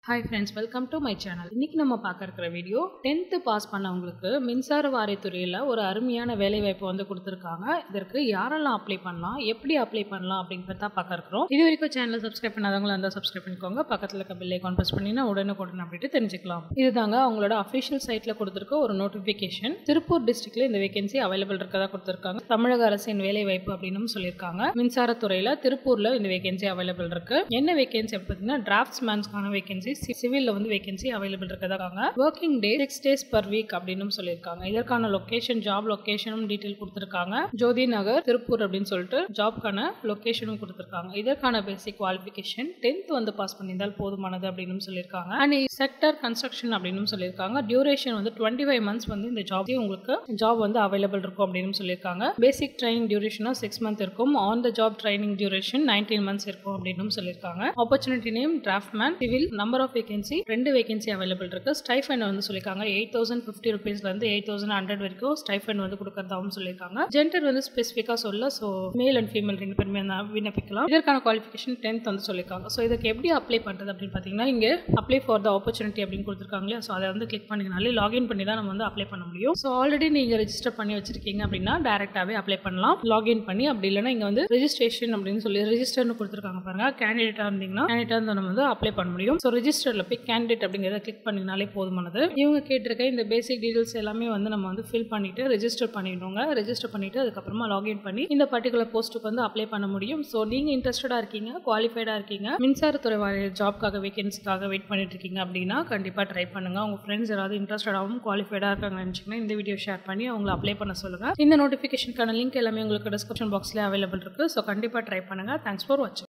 hi friends welcome to my channel இன்னைக்கு நம்ம பார்க்க இருக்கிற வீடியோ டென்த்து பாஸ் பண்ணவங்களுக்கு மின்சார வாரியத்துறையில் ஒரு அருமையான வேலைவாய்ப்பு வந்து கொடுத்துருக்காங்க இதற்கு யாரெல்லாம் அப்ளை பண்ணலாம் எப்படி அப்ளை பண்ணலாம் அப்படிங்கிறத தான் பார்க்க இருக்கிறோம் இது வரைக்கும் சேனலை சப்ஸ்கிரைப் பண்ணாதவங்களா இருந்தால் சப்ஸ்கிரைப் பண்ணிக்கோங்க பக்கத்தில் இருக்க பெல் ஐக்கான் ப்ரெஸ் பண்ணினா உடனுக்குடன் அப்படின்ட்டு தெரிஞ்சுக்கலாம் இதுதாங்க அவங்களோட அஃபிஷியல் சைட்டில் கொடுத்துருக்க ஒரு நோட்டிஃபிகேஷன் திருப்பூர் டிஸ்ட்ரிக்ட்ல இந்த வேகன்சி அவைலபிள் இருக்கதா கொடுத்துருக்காங்க தமிழக அரசின் வேலைவாய்ப்பு அப்படின்னு சொல்லியிருக்காங்க மின்சாரத்துறையில் திருப்பூரில் இந்த வேகன்சி அவைலபிள் இருக்கு என்ன வேகன்சி அப்படி பார்த்தீங்கன்னா டிராஃப்ட்ஸ்மேன்ஸ்க்கான வேகன்சி சிவில்ல வந்து வேகன்சி அவைலபிள் இருக்கதாங்க working day six days per week அப்படின்னு சொல்லியிருக்காங்க இதற்கான லொகேஷன் ஜாப் லொகேஷனும் டீட்டெயில் கொடுத்துருக்காங்க ஜோதி நகர் திருப்பூர் அப்படின்னு சொல்லிட்டு ஜாப்க்கான லொகேஷனும் கொடுத்துருக்காங்க இதற்கான பேசிக் குவாலிஃபிகேஷன் டென்த் வந்து பாஸ் பண்ணியிருந்தால் போதுமானது அப்படின்னு சொல்லியிருக்காங்க அண்ட் செக்டர் கன்ஸ்ட்ரக்ஷன் அப்படின்னு சொல்லியிருக்காங்க டியூரேஷன் வந்து டுவெண்ட்டி ஃபைவ் மந்த்ஸ் வந்து இந்த ஜாப் உங்களுக்கு ஜாப் வந்து அவைலபிள் இருக்கும் அப்படின்னு சொல்லியிருக்காங்க பேசிக் ட்ரைனிங் டியூரேஷனா சிக்ஸ் மந்த் இருக்கும் on the job training duration nineteen months இருக்கும் அப்படின்னு சொல்லியிருக்காங்க opportunity name draftsman civil number of vacancy ரெண்டு வேகன்சி அவைலபிள் இருக்கு ஸ்டைஃபன் வந்து சொல்லியிருக்காங்க எயிட் தௌசண்ட் ஃபிஃப்டி ருபீஸ்ல இருந்து எயிட் தௌசண்ட் ஹண்ட்ரட் வரைக்கும் ஸ்டைஃபன் வந்து கொடுக்கறதாவும் சொல்லியிருக்காங்க ஜென்டர் வந்து ஸ்பெசிஃபிக்காக சொல்ல ஸோ மேல் அண்ட் ஃபீமேல் ரெண்டு பேருமே தான் விண்ணப்பிக்கலாம் இதற்கான குவாலிஃபிகேஷன் டென்த் வந்து சொல்லியிருக்காங்க ஸோ இதுக்கு எப்படி அப்ளை பண்ணுறது அப்படின்னு பார்த்தீங்கன்னா இங்கே அப்ளை ஃபார் த ஆப்பர்ச்சுனிட்டி அப்படின்னு கொடுத்துருக்காங்களே ஸோ அதை வந்து கிளிக் பண்ணிங்கனாலே லாகின் பண்ணி தான் நம்ம வந்து அப்ளை பண்ண முடியும் ஸோ ஆல்ரெடி நீங்கள் ரெஜிஸ்டர் பண்ணி வச்சிருக்கீங்க அப்படின்னா டேரெக்டாகவே அப்ளை பண்ணலாம் லாகின் பண்ணி அப்படி இல்லைன்னா இங்கே வந்து ரெஜிஸ்ட்ரேஷன் அப்படின்னு சொல்லி ரெஜிஸ்டர்னு கொடுத்துருக்காங்க பாருங்க கேண்டிடேட்டாக இருந்தீங்கன்னா கேண்டிடேட்டாக இருந்தால் நம்ம வந்து அப்ளை பண்ண முடியும் ஸோ ரெஜிஸ்டரில் போய் கேண்டிடேட் அப்படிங்கிறத கிளிக் பண்ணினாலே போதுமானது இவங்க கேட்டிருக்க இந்த பேசிக் டீடைல்ஸ் எல்லாமே வந்து நம்ம வந்து ஃபில் பண்ணிட்டு ரெஜிஸ்டர் பண்ணிடுவோங்க ரெஜிஸ்டர் பண்ணிட்டு அதுக்கப்புறமா லாகின் பண்ணி இந்த பர்டிகுலர் போஸ்ட்டுக்கு வந்து அப்ளை பண்ண முடியும் ஸோ நீங்கள் இன்ட்ரெஸ்டடாக இருக்கீங்க குவாலிஃபைடாக இருக்கீங்க மின்சாரத்துறை வாரிய ஜாப்க்காக வேகன்சிக்காக வெயிட் பண்ணிட்டு இருக்கீங்க அப்படின்னா கண்டிப்பாக ட்ரை பண்ணுங்க உங்கள் ஃப்ரெண்ட்ஸ் யாராவது இன்ட்ரெஸ்டடாகவும் குவாலிஃபைடாக இருக்காங்க நினச்சிங்கன்னா இந்த வீடியோ ஷேர் பண்ணி அவங்களை அப்ளை பண்ண சொல்லுங்க இந்த நோட்டிஃபிகேஷனுக்கான லிங்க் எல்லாமே உங்களுக்கு டிஸ்கிரிப்ஷன் பாக்ஸில் அவைலபிள் இருக்கு ஸோ கண்டிப்பாக ட்ரை பண்ணுங்க தேங்க்ஸ் ஃபார் வாட்சிங்